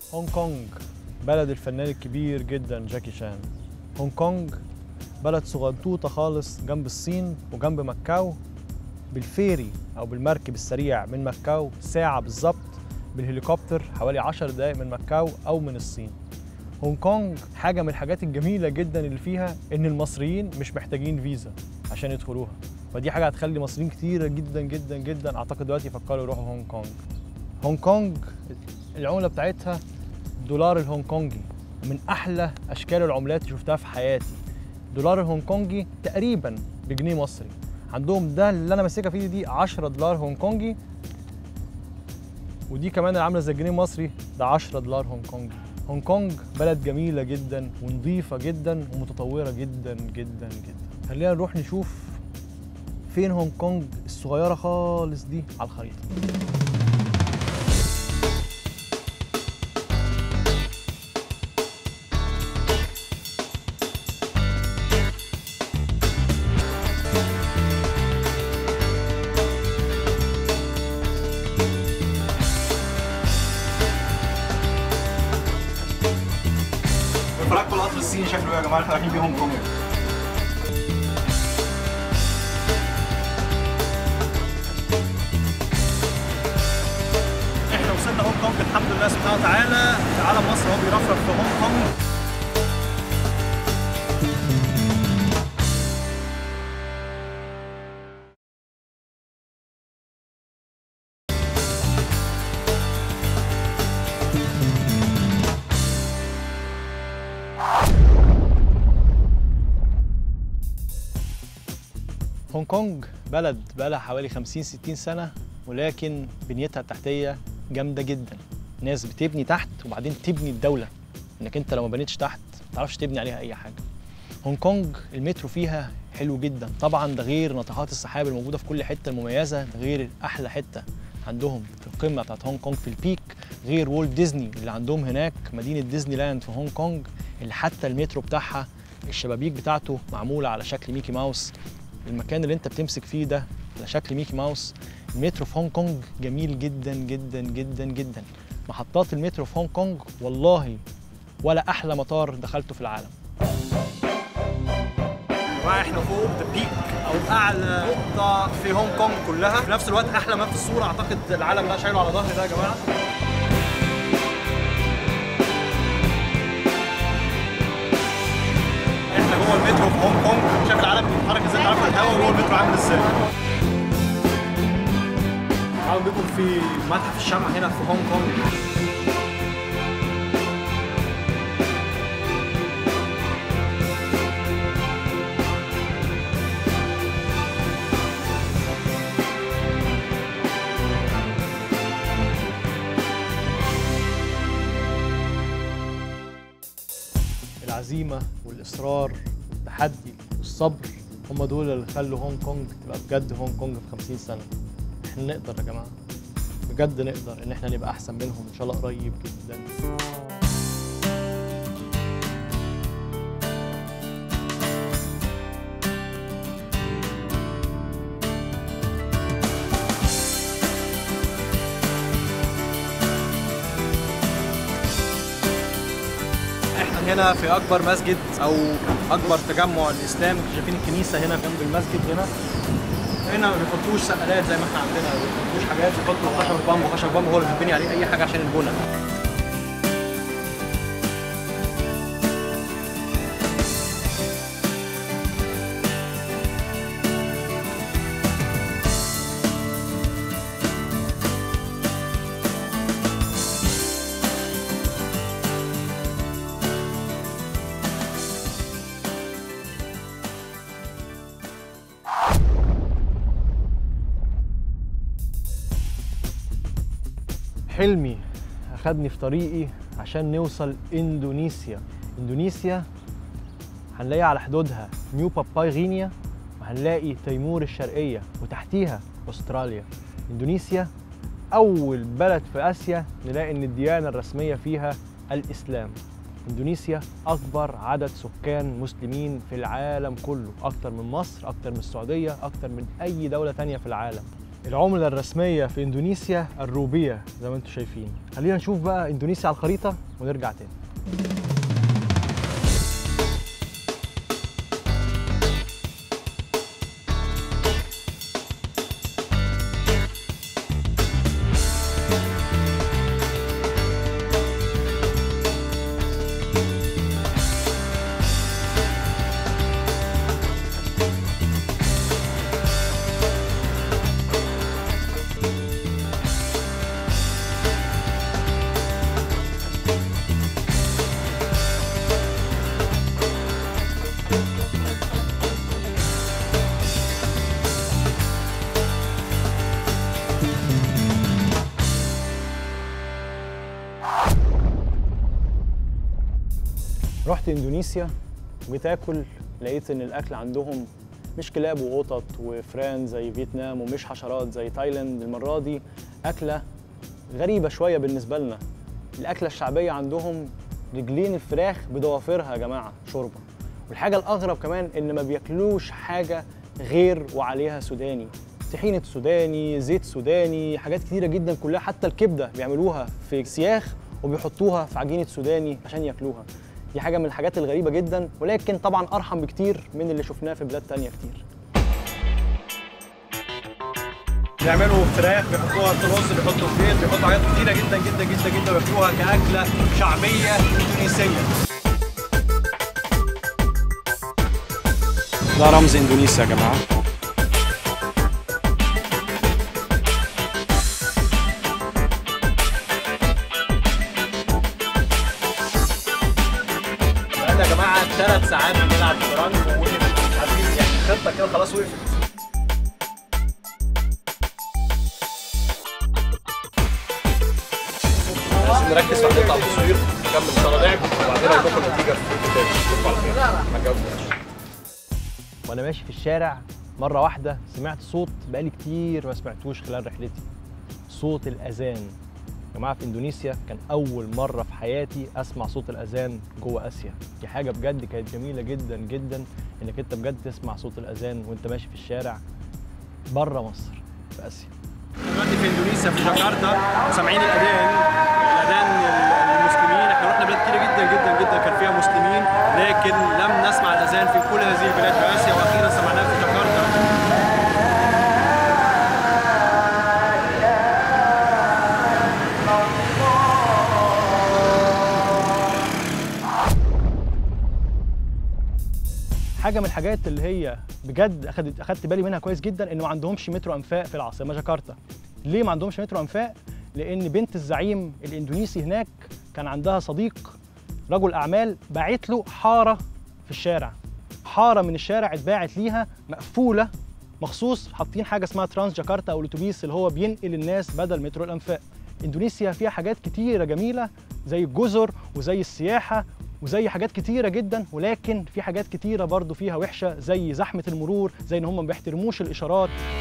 هونج كونج بلد الفنان الكبير جدا جاكي شان هونج كونج بلد صغنطوطة خالص جنب الصين وجنب مكاو بالفيري أو بالمركب السريع من مكاو ساعة بالظبط بالهليكوبتر حوالي 10 دقايق من مكاو أو من الصين هونج كونج حاجة من الحاجات الجميلة جدا اللي فيها إن المصريين مش محتاجين فيزا عشان يدخلوها فدي حاجة هتخلي مصريين كتيرة جدا جدا جدا أعتقد دلوقتي يفكروا يروحوا هونج كونج هونج كونج العملة بتاعتها الدولار الهونج كونجي من أحلى أشكال العملات اللي شفتها في حياتي دولار الهونج كونجي تقريبا بجنيه مصري عندهم ده اللي أنا ماسكها في ايدي دي 10 دولار هونج كونجي ودي كمان اللي عاملة زي الجنيه المصري ده 10 دولار هونج كونجي هونج كونج بلد جميلة جدا ونظيفة جدا ومتطورة جدا جدا جدا خلينا نروح نشوف فين هونج كونج الصغيرة خالص دي على الخريطة اتفرجتوا القطر الصيني شكله ايه يا جماعه احنا رايحين بيه هونج كونج احنا وصلنا هونج كونج الحمد لله سبحانه وتعالى علم مصر هو بيرفرف في هونج كونج هونج كونج بلد بقالها حوالي 50 60 سنة ولكن بنيتها التحتية جامدة جدا ناس بتبني تحت وبعدين تبني الدولة انك انت لو ما بنيتش تحت ما تعرفش تبني عليها اي حاجة هونج كونج المترو فيها حلو جدا طبعا ده غير ناطحات السحاب الموجودة في كل حتة المميزة ده غير احلى حتة عندهم في القمة بتاعت هونج كونج في البيك غير وولت ديزني اللي عندهم هناك مدينة ديزني لاند في هونج كونج اللي حتى المترو بتاعها الشبابيك بتاعته معمولة على شكل ميكي ماوس المكان اللي انت بتمسك فيه ده على شكل ميكي ماوس المترو في هونج كونج جميل جدا جدا جدا جدا محطات المترو في هونج كونج والله ولا احلى مطار دخلته في العالم يا جماعه احنا فوق ذا بيك او اعلى نقطه في هونج كونج كلها في نفس الوقت احلى ما في الصوره اعتقد العالم ده شايله على ظهري ده يا جماعه احنا جوه المترو في هونج كونج شايف العالم بيتحرك ازاي عارف الهواء جوه المترو عامل ازاي تعالوا بيكم في متحف الشمع هنا في هونج كونج العزيمة والإصرار والتحدي والصبر هم دول اللي خلوا هونج كونج تبقى بجد هونج كونج في 50 سنة احنا نقدر يا جماعة بجد نقدر ان احنا نبقى احسن منهم ان شاء الله قريب جدا احنا هنا في اكبر مسجد او اكبر تجمع الاسلامي شايفين الكنيسه هنا جنب المسجد هنا هنا ما بيحطوش سقالات زي ما احنا عندنا ما بيحطوش حاجات بيحطوا خشب بامبو خشب بامبو هو اللي بيتبني عليه اي حاجه عشان البنى حلمي أخدني في طريقي عشان نوصل إندونيسيا إندونيسيا هنلاقي على حدودها نيو باباي غينيا وهنلاقي تيمور الشرقية وتحتيها أستراليا إندونيسيا أول بلد في آسيا نلاقي إن الديانة الرسمية فيها الإسلام إندونيسيا أكبر عدد سكان مسلمين في العالم كله أكتر من مصر أكتر من السعودية أكتر من أي دولة تانية في العالم العملة الرسمية في اندونيسيا الروبية زي ما انتم شايفين خلينا نشوف بقى اندونيسيا على الخريطة ونرجع تاني رحت اندونيسيا وجيت اكل لقيت ان الاكل عندهم مش كلاب وقطط وفران زي فيتنام ومش حشرات زي تايلاند المره دي اكله غريبه شويه بالنسبه لنا الاكله الشعبيه عندهم رجلين الفراخ بضوافرها يا جماعه شوربه والحاجه الاغرب كمان ان ما بياكلوش حاجه غير وعليها سوداني طحينه سوداني زيت سوداني حاجات كتيره جدا كلها حتى الكبده بيعملوها في سياخ وبيحطوها في عجينه سوداني عشان ياكلوها دي حاجه من الحاجات الغريبه جدا ولكن طبعا ارحم بكتير من اللي شفناه في بلاد تانية كتير بيعملوا فراخ بيحطوها في رز بيحطوا زيت بيحطوا حاجات كتيره جدا جدا جدا جدا وياكلوها كاكله شعبيه اندونيسيه ده رمز اندونيسيا يا جماعه بقالنا يا جماعه ثلاث ساعات بنلعب شطرنج ووقفت مش عارفين يعني الخطه كده خلاص وقفت لازم نركز في هنطلع تصوير نكمل ان شاء الله لعب وبعدين اقول لكم النتيجه في الفيديو تاني اشوفكم على خير ما تجاوبوش وانا ماشي في الشارع مره واحده سمعت صوت بقالي كتير ما سمعتوش خلال رحلتي صوت الاذان يا جماعه في اندونيسيا كان اول مره في حياتي اسمع صوت الاذان جوه اسيا دي حاجه بجد كانت جميله جدا جدا انك انت بجد تسمع صوت الاذان وانت ماشي في الشارع بره مصر في اسيا دلوقتي في اندونيسيا في جاكرتا وسامعين الاذان الاذان المسلمين احنا رحنا بلاد كتير جدا جدا جدا كان فيها مسلمين لكن لم نسمع الاذان في كل هذه البلاد في اسيا واخيرا سمعناه في جاكرتا حاجه من الحاجات اللي هي بجد اخدت اخدت بالي منها كويس جدا انه ما عندهمش مترو انفاق في العاصمه جاكرتا ليه ما عندهمش مترو انفاق لان بنت الزعيم الاندونيسي هناك كان عندها صديق رجل اعمال باعت له حاره في الشارع حاره من الشارع اتباعت ليها مقفوله مخصوص حاطين حاجه اسمها ترانس جاكرتا او الاتوبيس اللي هو بينقل الناس بدل مترو الانفاق اندونيسيا فيها حاجات كتيره جميله زي الجزر وزي السياحه وزي حاجات كتيرة جدا ولكن في حاجات كتيرة برضو فيها وحشة زي زحمة المرور زي ان هم ما بيحترموش الاشارات